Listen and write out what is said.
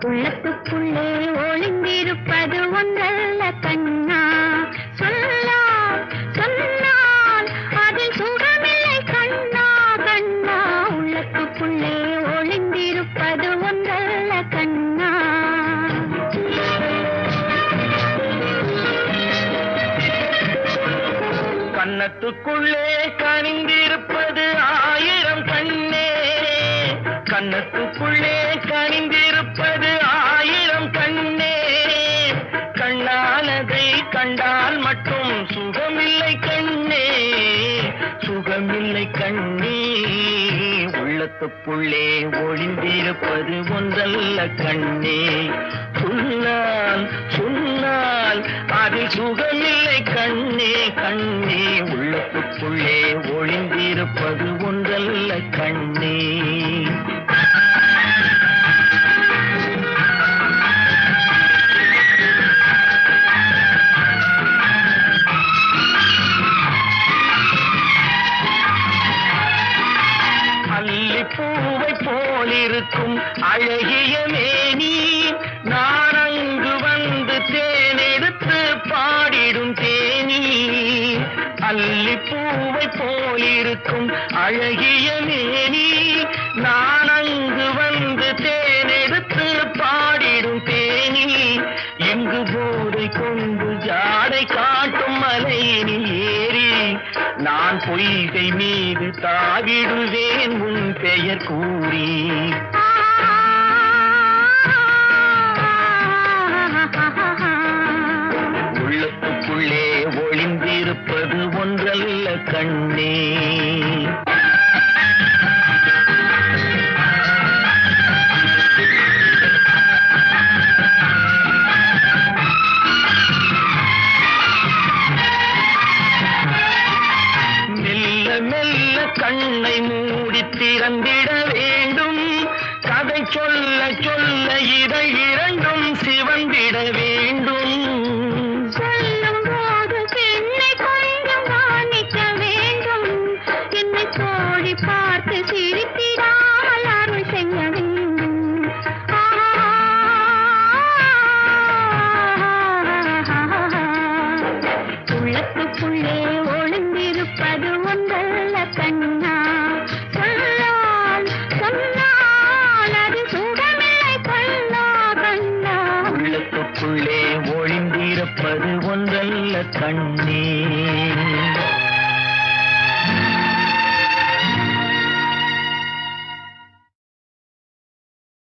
உள்ளத்துக்குள்ளே ஒளிந்திருப்பது ஒன்றல்ல கண்ணா சொல்லால் சொன்னால் அதில் சுகமில்லை கண்ணா கண்ணா உள்ளத்துக்குள்ளே ஒளிந்திருப்பது ஒன்றல்ல கண்ணா கன்னத்துக்குள்ளே கனிந்திருப்பது ஆயிரம் கண்ணே கன்னத்துக்குள்ளே கனிந்திருப்பது ஆயிரம் கண்ணே கண்ணானதை கண்டால் மட்டும் சுகமில்லை கண்ணே சுகமில்லை கண்ணே உள்ளத்துக்குள்ளே ஒளிந்திருப்பது ஒன்றல்ல கண்ணே சொன்னால் சொன்னால் அதில் சுகமில்லை கண்ணே கண்ணே உள்ளத்துக்குள்ளே ஒளிந்திருப்பது ஒன்றல்ல கண்ணே அல்லிப்பூவை போலிருக்கும் அழகிய மேனி நான் அங்கு வந்து தேனெடுத்து பாடிடும் தேனி அல்லிப்பூவை போலிருக்கும் அழகிய மேனி நான் அங்கு வந்து தேனெடுத்து பாடிடும் தேனி எங்கு போதை கொண்டு ஜாடை காட்டும் மலையினில் ஏறி நான் பொய்கை மீது தாவிடுவேன் உன் பெயர் கூறி உள்ளத்துக்குள்ளே ஒளிந்திருப்பது ஒன்றல்ல கண்ணே மெல்ல மெல்ல கண்ணை மூடி திறந்திட வேண்டும் கதை சொல்ல சொல்ல இதை இரண்டும் சிவந்திட வேண்டும் சொல்லும் போது பெண்ணை கொஞ்சம் கவனிக்க வேண்டும் என்னை தோழி பார்த்து சிரித்திடாமல் அருள் செய்ய வேண்டும் உள்ளத்துக்குள்ளே ஒளிந்திருப்பது ஒன்றல்ல கண்ணா சொல்லால் சொன்னால் அது சுகமில்லை கண்ணா கண்ணா உள்ளத்துக்குள்ளே ஒளிந்திருப்பது ஒன்றல்ல கண்ணே